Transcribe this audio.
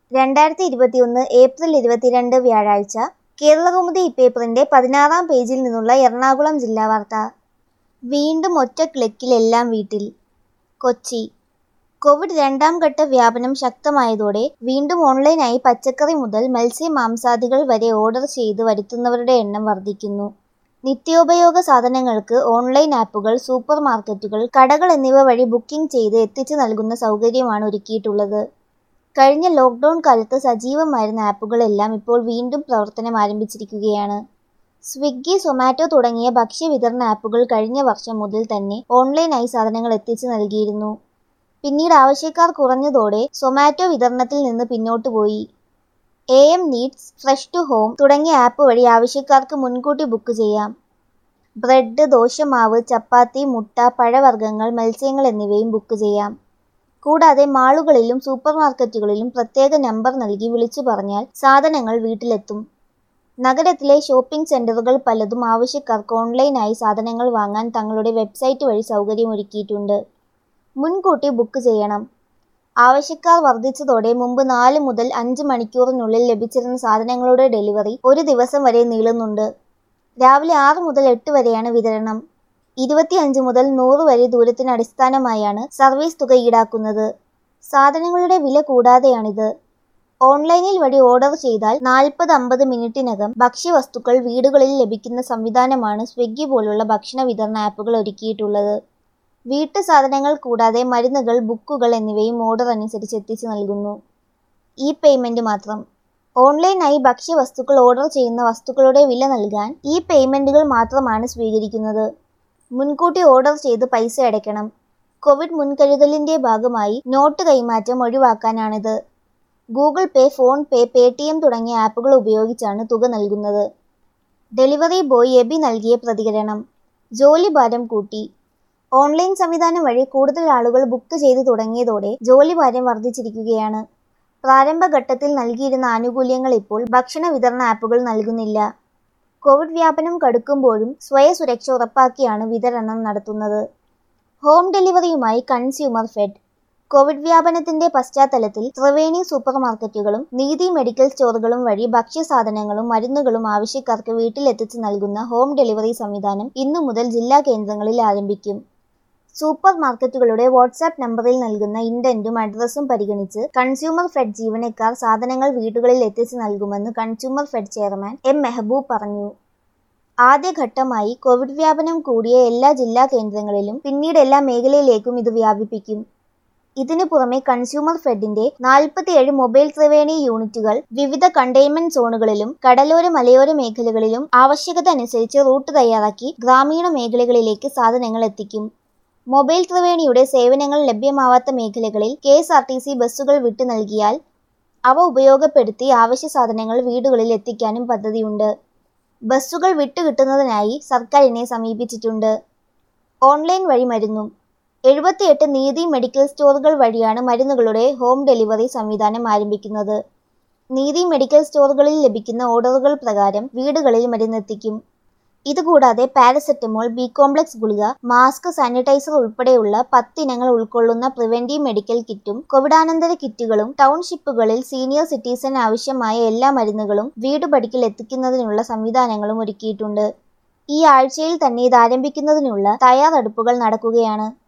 രണ്ടായിരത്തി ഇരുപത്തിയൊന്ന് ഏപ്രിൽ ഇരുപത്തിരണ്ട് വ്യാഴാഴ്ച കേരളകൗമുദി ഇപ്പേപ്പറിന്റെ പതിനാറാം പേജിൽ നിന്നുള്ള എറണാകുളം ജില്ലാ വാർത്ത വീണ്ടും ഒറ്റ ക്ലിക്കിൽ എല്ലാം വീട്ടിൽ കൊച്ചി കോവിഡ് രണ്ടാം ഘട്ട വ്യാപനം ശക്തമായതോടെ വീണ്ടും ഓൺലൈനായി പച്ചക്കറി മുതൽ മത്സ്യ മാംസാദികൾ വരെ ഓർഡർ ചെയ്ത് വരുത്തുന്നവരുടെ എണ്ണം വർദ്ധിക്കുന്നു നിത്യോപയോഗ സാധനങ്ങൾക്ക് ഓൺലൈൻ ആപ്പുകൾ സൂപ്പർ മാർക്കറ്റുകൾ കടകൾ എന്നിവ വഴി ബുക്കിംഗ് ചെയ്ത് എത്തിച്ചു നൽകുന്ന സൗകര്യമാണ് ഒരുക്കിയിട്ടുള്ളത് കഴിഞ്ഞ ലോക്ക്ഡൗൺ കാലത്ത് സജീവമായിരുന്ന ആപ്പുകളെല്ലാം ഇപ്പോൾ വീണ്ടും പ്രവർത്തനം ആരംഭിച്ചിരിക്കുകയാണ് സ്വിഗ്ഗി സൊമാറ്റോ തുടങ്ങിയ ഭക്ഷ്യവിതരണ ആപ്പുകൾ കഴിഞ്ഞ വർഷം മുതൽ തന്നെ ഓൺലൈനായി സാധനങ്ങൾ എത്തിച്ചു നൽകിയിരുന്നു പിന്നീട് ആവശ്യക്കാർ കുറഞ്ഞതോടെ സൊമാറ്റോ വിതരണത്തിൽ നിന്ന് പിന്നോട്ട് പോയി A M needs fresh to home തുടങ്ങിയ ആപ്പ് വഴി ആവശ്യക്കാർക്ക് മുൻകൂട്ടി ബുക്ക് ചെയ്യാം ബ്രെഡ് ദോശമാവ് ചപ്പാത്തി മുട്ട പഴവർഗ്ഗങ്ങൾ മത്സ്യങ്ങൾ എന്നിവയും ബുക്ക് ചെയ്യാം കൂടാതെ മാളുകളിലും സൂപ്പർ മാർക്കറ്റുകളിലും പ്രത്യേക നമ്പർ നൽകി വിളിച്ചു പറഞ്ഞാൽ സാധനങ്ങൾ വീട്ടിലെത്തും നഗരത്തിലെ ഷോപ്പിംഗ് സെന്ററുകൾ പലതും ആവശ്യക്കാർക്ക് ഓൺലൈനായി സാധനങ്ങൾ വാങ്ങാൻ തങ്ങളുടെ വെബ്സൈറ്റ് വഴി സൗകര്യമൊരുക്കിയിട്ടുണ്ട് മുൻകൂട്ടി ബുക്ക് ചെയ്യണം ആവശ്യക്കാർ വർദ്ധിച്ചതോടെ മുമ്പ് നാല് മുതൽ അഞ്ച് മണിക്കൂറിനുള്ളിൽ ലഭിച്ചിരുന്ന സാധനങ്ങളുടെ ഡെലിവറി ഒരു ദിവസം വരെ നീളുന്നുണ്ട് രാവിലെ ആറ് മുതൽ എട്ട് വരെയാണ് വിതരണം ഇരുപത്തിയഞ്ച് മുതൽ നൂറ് വരെ ദൂരത്തിന് അടിസ്ഥാനമായാണ് സർവീസ് തുക ഈടാക്കുന്നത് സാധനങ്ങളുടെ വില കൂടാതെയാണിത് ഓൺലൈനിൽ വഴി ഓർഡർ ചെയ്താൽ നാൽപ്പത് അമ്പത് മിനിറ്റിനകം ഭക്ഷ്യവസ്തുക്കൾ വീടുകളിൽ ലഭിക്കുന്ന സംവിധാനമാണ് സ്വിഗ്ഗി പോലുള്ള ഭക്ഷണ വിതരണ ആപ്പുകൾ ഒരുക്കിയിട്ടുള്ളത് വീട്ടു സാധനങ്ങൾ കൂടാതെ മരുന്നുകൾ ബുക്കുകൾ എന്നിവയും ഓർഡർ അനുസരിച്ച് എത്തിച്ചു നൽകുന്നു ഈ പേയ്മെന്റ് മാത്രം ഓൺലൈനായി ഭക്ഷ്യവസ്തുക്കൾ ഓർഡർ ചെയ്യുന്ന വസ്തുക്കളുടെ വില നൽകാൻ ഈ പേയ്മെന്റുകൾ മാത്രമാണ് സ്വീകരിക്കുന്നത് മുൻകൂട്ടി ഓർഡർ ചെയ്ത് പൈസ അടയ്ക്കണം കോവിഡ് മുൻകരുതലിന്റെ ഭാഗമായി നോട്ട് കൈമാറ്റം ഒഴിവാക്കാനാണിത് Google pay phone pay Paytm തുടങ്ങിയ ആപ്പുകൾ ഉപയോഗിച്ചാണ് തുക നൽകുന്നത് ഡെലിവറി ബോയ് എബി നൽകിയ പ്രതികരണം ജോലിഭാരം കൂട്ടി ഓൺലൈൻ സംവിധാനം വഴി കൂടുതൽ ആളുകൾ ബുക്ക് ചെയ്തു തുടങ്ങിയതോടെ ജോലിഭാരം വർദ്ധിച്ചിരിക്കുകയാണ് പ്രാരംഭഘട്ടത്തിൽ നൽകിയിരുന്ന ആനുകൂല്യങ്ങൾ ഇപ്പോൾ ഭക്ഷണ വിതരണ ആപ്പുകൾ നൽകുന്നില്ല കോവിഡ് വ്യാപനം കടുക്കുമ്പോഴും സ്വയ സുരക്ഷ ഉറപ്പാക്കിയാണ് വിതരണം നടത്തുന്നത് ഹോം ഡെലിവറിയുമായി കൺസ്യൂമർ ഫെഡ് കോവിഡ് വ്യാപനത്തിന്റെ പശ്ചാത്തലത്തിൽ ത്രിവേണി സൂപ്പർ മാർക്കറ്റുകളും നീതി മെഡിക്കൽ സ്റ്റോറുകളും വഴി ഭക്ഷ്യസാധനങ്ങളും മരുന്നുകളും ആവശ്യക്കാർക്ക് വീട്ടിലെത്തിച്ച് നൽകുന്ന ഹോം ഡെലിവറി സംവിധാനം ഇന്നു മുതൽ ജില്ലാ കേന്ദ്രങ്ങളിൽ ആരംഭിക്കും സൂപ്പർ മാർക്കറ്റുകളുടെ വാട്സാപ്പ് നമ്പറിൽ നൽകുന്ന ഇൻഡന്റും അഡ്രസ്സും പരിഗണിച്ച് കൺസ്യൂമർ ഫെഡ് ജീവനക്കാർ സാധനങ്ങൾ വീടുകളിൽ എത്തിച്ചു നൽകുമെന്ന് consumer fed chairman M Mehboob പറഞ്ഞു ആദ്യഘട്ടമായി കോവിഡ് വ്യാപനം കൂടിയ എല്ലാ ജില്ലാ കേന്ദ്രങ്ങളിലും പിന്നീട് എല്ലാ മേഖലയിലേക്കും ഇത് വ്യാപിപ്പിക്കും ഇതിനു പുറമെ കൺസ്യൂമർ ഫെഡിന്റെ നാൽപ്പത്തിയേഴ് മൊബൈൽ ത്രിവേണി യൂണിറ്റുകൾ വിവിധ കണ്ടെയ്ൻമെന്റ് സോണുകളിലും കടലോര മലയോര മേഖലകളിലും ആവശ്യകത അനുസരിച്ച് റൂട്ട് തയ്യാറാക്കി ഗ്രാമീണ മേഖലകളിലേക്ക് സാധനങ്ങൾ എത്തിക്കും മൊബൈൽ ത്രിവേണിയുടെ സേവനങ്ങൾ ലഭ്യമാവാത്ത മേഖലകളിൽ K S R T C ബസ്സുകൾ വിട്ടു നൽകിയാൽ അവ ഉപയോഗപ്പെടുത്തി ആവശ്യ സാധനങ്ങൾ വീടുകളിൽ എത്തിക്കാനും പദ്ധതിയുണ്ട് ബസ്സുകൾ വിട്ടുകിട്ടുന്നതിനായി സർക്കാരിനെ സമീപിച്ചിട്ടുണ്ട് ഓൺലൈൻ വഴി മരുന്നും എഴുപത്തിയെട്ട് നീതി മെഡിക്കൽ സ്റ്റോറുകൾ വഴിയാണ് മരുന്നുകളുടെ ഹോം ഡെലിവറി സംവിധാനം ആരംഭിക്കുന്നത് നീതി മെഡിക്കൽ സ്റ്റോറുകളിൽ ലഭിക്കുന്ന ഓർഡറുകൾ പ്രകാരം വീടുകളിൽ മരുന്നെത്തിക്കും ഇതുകൂടാതെ പാരസെറ്റമോൾ ബി കോംപ്ലക്സ് ഗുളിക മാസ്ക് സാനിറ്റൈസർ ഉൾപ്പെടെയുള്ള പത്തിനങ്ങൾ ഉൾക്കൊള്ളുന്ന പ്രിവെന്റീവ് മെഡിക്കൽ കിറ്റും കോവിഡാനന്തര കിറ്റുകളും ടൗൺഷിപ്പുകളിൽ സീനിയർ സിറ്റിസൺ ആവശ്യമായ എല്ലാ മരുന്നുകളും വീടുപടിക്കൽ എത്തിക്കുന്നതിനുള്ള സംവിധാനങ്ങളും ഒരുക്കിയിട്ടുണ്ട് ഈ ആഴ്ചയിൽ തന്നെ ഇത് ആരംഭിക്കുന്നതിനുള്ള തയ്യാറെടുപ്പുകൾ നടക്കുകയാണ്